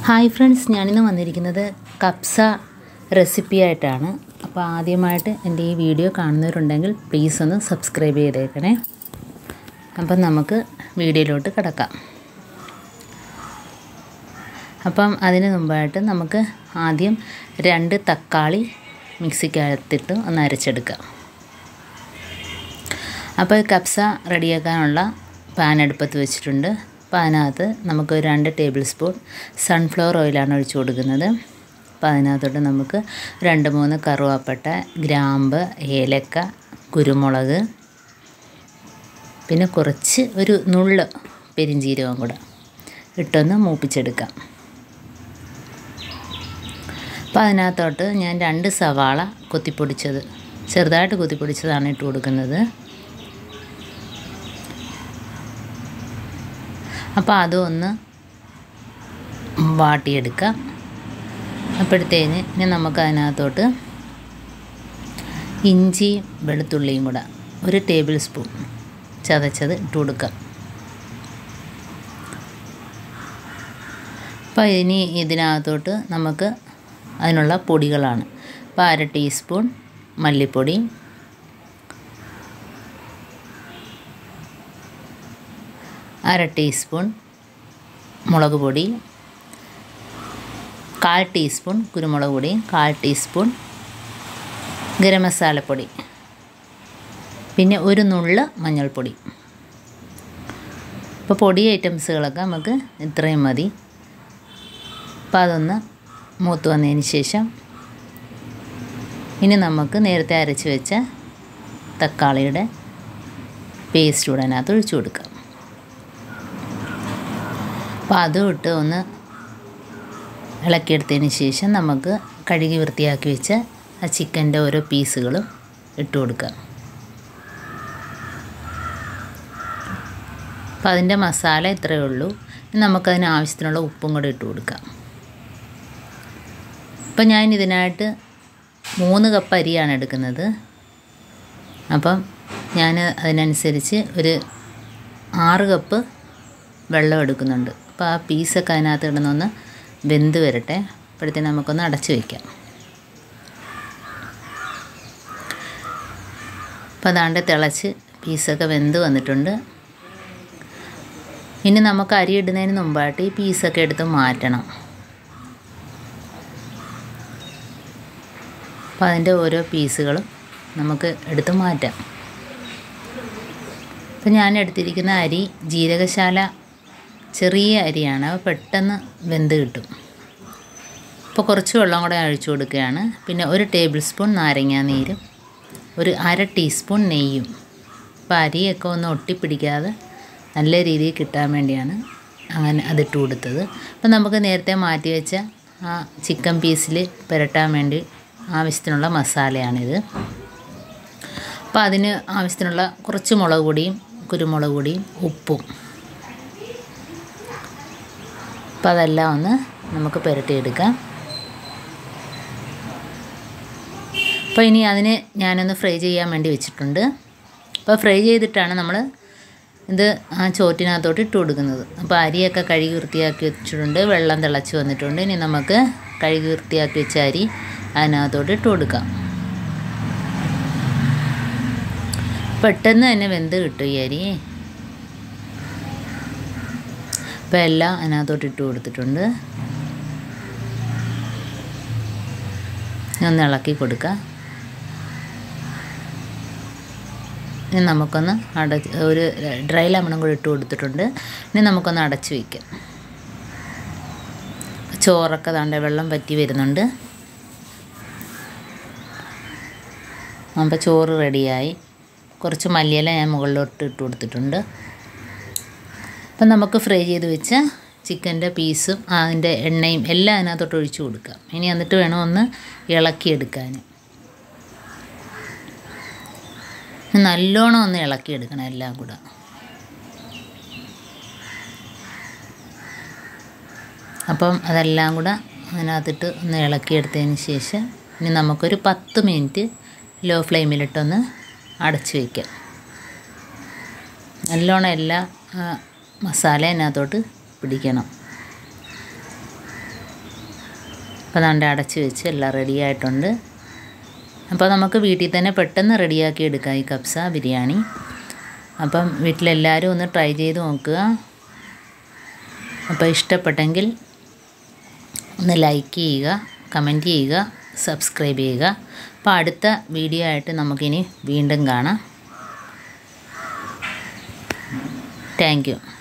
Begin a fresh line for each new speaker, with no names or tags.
hi friends ഞാനിന്ന് വന്നിരിക്കുന്നത് കപ്സ recipe ആയിട്ടാണ് അപ്പോൾ ആദ്യമായിട്ട് എൻ്റെ ഈ വീഡിയോ കാണുന്നവരുണ്ടെങ്കിൽ പ്ലീസ് ഒന്ന് സബ്സ്ക്രൈബ് ചെയ്തേക്കണേ അപ്പം നമുക്ക് വീഡിയോയിലോട്ട് കിടക്കാം അപ്പം അതിന് മുമ്പായിട്ട് നമുക്ക് ആദ്യം രണ്ട് തക്കാളി മിക്സിക്കകത്തിട്ട് ഒന്ന് അരച്ചെടുക്കാം അപ്പോൾ കപ്സ റെഡിയാക്കാനുള്ള പാൻ അടുപ്പത്ത് വെച്ചിട്ടുണ്ട് അപ്പോൾ അതിനകത്ത് നമുക്ക് ഒരു രണ്ട് ടേബിൾ സ്പൂൺ സൺഫ്ലവർ ഓയിലാണ് ഒഴിച്ചു കൊടുക്കുന്നത് അപ്പോൾ അതിനകത്തോട്ട് നമുക്ക് രണ്ട് മൂന്ന് കറുവാപ്പട്ട ഗ്രാമ്പ് ഏലക്ക കുരുമുളക് പിന്നെ കുറച്ച് ഒരു നുള്ള് പെരിഞ്ചീരകം കൂടെ ഇട്ടൊന്ന് മൂപ്പിച്ചെടുക്കാം അപ്പോൾ അതിനകത്തോട്ട് ഞാൻ രണ്ട് സവാള കൊത്തിപ്പൊടിച്ചത് ചെറുതായിട്ട് കൊത്തിപ്പൊടിച്ചതാണ് ഇട്ട് കൊടുക്കുന്നത് അപ്പോൾ അതും ഒന്ന് വാട്ടിയെടുക്കാം അപ്പോഴത്തേന് ഇനി നമുക്ക് അതിനകത്തോട്ട് ഇഞ്ചിയും വെളുത്തുള്ളിയും കൂടെ ഒരു ടേബിൾ സ്പൂൺ ചതച്ചത് ഇട്ട് കൊടുക്കാം അപ്പോൾ ഇനി ഇതിനകത്തോട്ട് നമുക്ക് അതിനുള്ള പൊടികളാണ് അപ്പോൾ അര ടീസ്പൂൺ മല്ലിപ്പൊടി അര ടീസ്പൂൺ മുളക് പൊടി കാൽ ടീസ്പൂൺ കുരുമുളക് പൊടി കാൽ ടീസ്പൂൺ ഗരം മസാലപ്പൊടി പിന്നെ ഒരു നുള്ള് മഞ്ഞൾപ്പൊടി ഇപ്പോൾ പൊടി ഐറ്റംസുകളൊക്കെ നമുക്ക് ഇത്രയും മതി അപ്പോൾ അതൊന്ന് മൂത്ത് വന്നതിന് ശേഷം ഇനി നമുക്ക് നേരത്തെ അരച്ച് വെച്ച തക്കാളിയുടെ പേസ്റ്റ് കൂടെ അതിനകത്ത് ഒഴിച്ചു കൊടുക്കാം അപ്പോൾ അതും ഇട്ട് ഒന്ന് ഇളക്കിയെടുത്തതിന് ശേഷം നമുക്ക് കഴുകി വൃത്തിയാക്കി വെച്ച ആ ചിക്കൻ്റെ ഓരോ പീസുകളും ഇട്ട് കൊടുക്കാം അപ്പോൾ അതിൻ്റെ മസാല ഇത്രയേ ഉള്ളൂ നമുക്കതിന് ആവശ്യത്തിനുള്ള ഉപ്പും കൂടെ ഇട്ട് കൊടുക്കാം അപ്പം ഞാൻ ഇതിനായിട്ട് മൂന്ന് കപ്പ് അരിയാണ് എടുക്കുന്നത് അപ്പം ഞാൻ അതിനനുസരിച്ച് ഒരു ആറ് കപ്പ് വെള്ളം എടുക്കുന്നുണ്ട് അപ്പോൾ ആ പീസൊക്കെ അതിനകത്ത് ഇടുന്നൊന്ന് വെന്ത് വരട്ടെ അപ്പോഴത്തേന് നമുക്കൊന്ന് അടച്ച് വയ്ക്കാം അപ്പോൾ അതാണ്ട് തിളച്ച് പീസൊക്കെ വെന്ത് വന്നിട്ടുണ്ട് ഇനി നമുക്ക് അരി ഇടുന്നതിന് മുമ്പായിട്ട് ഈ പീസൊക്കെ എടുത്ത് മാറ്റണം അപ്പോൾ അതിൻ്റെ ഓരോ പീസുകളും നമുക്ക് എടുത്ത് മാറ്റാം അപ്പോൾ ഞാൻ എടുത്തിരിക്കുന്ന അരി ജീരകശാല ചെറിയ അരിയാണ് അപ്പോൾ പെട്ടെന്ന് വെന്ത് കിട്ടും അപ്പോൾ കുറച്ച് വെള്ളം കൂടെ ഒഴിച്ചു കൊടുക്കുകയാണ് പിന്നെ ഒരു ടേബിൾ സ്പൂൺ നാരങ്ങാ നീരും ഒരു അര ടീസ്പൂൺ നെയ്യും അപ്പോൾ അരിയൊക്കെ ഒന്ന് ഒട്ടിപ്പിടിക്കാതെ നല്ല രീതിയിൽ കിട്ടാൻ വേണ്ടിയാണ് അങ്ങനെ അതിട്ട് കൊടുത്തത് അപ്പോൾ നമുക്ക് നേരത്തെ മാറ്റി വെച്ച ആ ചിക്കൻ പീസിൽ പുരട്ടാൻ വേണ്ടി ആവശ്യത്തിനുള്ള മസാലയാണിത് അപ്പോൾ അതിന് ആവശ്യത്തിനുള്ള കുറച്ച് മുളക് പൊടിയും കുരുമുളക് പൊടിയും ഉപ്പും അപ്പോൾ അതെല്ലാം ഒന്ന് നമുക്ക് പുരട്ടിയെടുക്കാം അപ്പോൾ ഇനി അതിന് ഞാനൊന്ന് ഫ്രൈ ചെയ്യാൻ വേണ്ടി വെച്ചിട്ടുണ്ട് അപ്പോൾ ഫ്രൈ ചെയ്തിട്ടാണ് നമ്മൾ ഇത് ആ ചോറ്റിനകത്തോട്ട് ഇട്ട് കൊടുക്കുന്നത് അപ്പോൾ അരിയൊക്കെ കഴുകി വൃത്തിയാക്കി വെച്ചിട്ടുണ്ട് വെള്ളം തിളച്ച് വന്നിട്ടുണ്ട് ഇനി നമുക്ക് കഴുകി വൃത്തിയാക്കി വെച്ച അരി അതിനകത്തോട്ട് ഇട്ട് കൊടുക്കാം പെട്ടെന്ന് തന്നെ വെന്ത് കിട്ടും ഈ അരി അപ്പോൾ എല്ലാം അതിനകത്തോട്ട് ഇട്ട് കൊടുത്തിട്ടുണ്ട് ഒന്ന് ഇളക്കി കൊടുക്കുക ഇനി നമുക്കൊന്ന് അട ഒരു ഡ്രൈ ലെമണും കൂടി ഇട്ട് കൊടുത്തിട്ടുണ്ട് ഇനി നമുക്കൊന്ന് അടച്ച് വയ്ക്കാം ചോറൊക്കെ താണ്ട വെള്ളം പറ്റി വരുന്നുണ്ട് അപ്പോൾ ചോറ് റെഡിയായി കുറച്ച് മല്ലിയില ഞാൻ മുകളിലോട്ട് ഇട്ട് കൊടുത്തിട്ടുണ്ട് അപ്പം നമുക്ക് ഫ്രൈ ചെയ്ത് വെച്ച ചിക്കൻ്റെ പീസും അതിൻ്റെ എണ്ണയും എല്ലാം അതിനകത്തോട്ട് ഒഴിച്ചു കൊടുക്കാം ഇനി എന്നിട്ട് വേണം ഒന്ന് ഇളക്കിയെടുക്കാൻ നല്ലോണം ഒന്ന് ഇളക്കിയെടുക്കണം എല്ലാം കൂടെ അപ്പം അതെല്ലാം കൂടെ അതിനകത്തിട്ട് ഒന്ന് ഇളക്കിയെടുത്തതിന് ശേഷം ഇനി നമുക്കൊരു പത്ത് മിനിറ്റ് ലോ ഫ്ലെയിമിലിട്ടൊന്ന് അടച്ച് വയ്ക്കാം നല്ലോണം എല്ലാ മസാല അതിനകത്തോട്ട് പിടിക്കണം അപ്പോൾ അതുകൊണ്ട് അടച്ച് വെച്ച് എല്ലാം റെഡി ആയിട്ടുണ്ട് അപ്പോൾ നമുക്ക് വീട്ടിൽ തന്നെ പെട്ടെന്ന് റെഡിയാക്കി എടുക്കാം ഈ കബ്സ ബിരിയാണി അപ്പം വീട്ടിലെല്ലാവരും ഒന്ന് ട്രൈ ചെയ്ത് നോക്കുക അപ്പോൾ ഇഷ്ടപ്പെട്ടെങ്കിൽ ഒന്ന് ലൈക്ക് ചെയ്യുക കമൻറ്റ് ചെയ്യുക സബ്സ്ക്രൈബ് ചെയ്യുക അപ്പോൾ അടുത്ത വീഡിയോ ആയിട്ട് നമുക്കിനി വീണ്ടും കാണാം താങ്ക് യു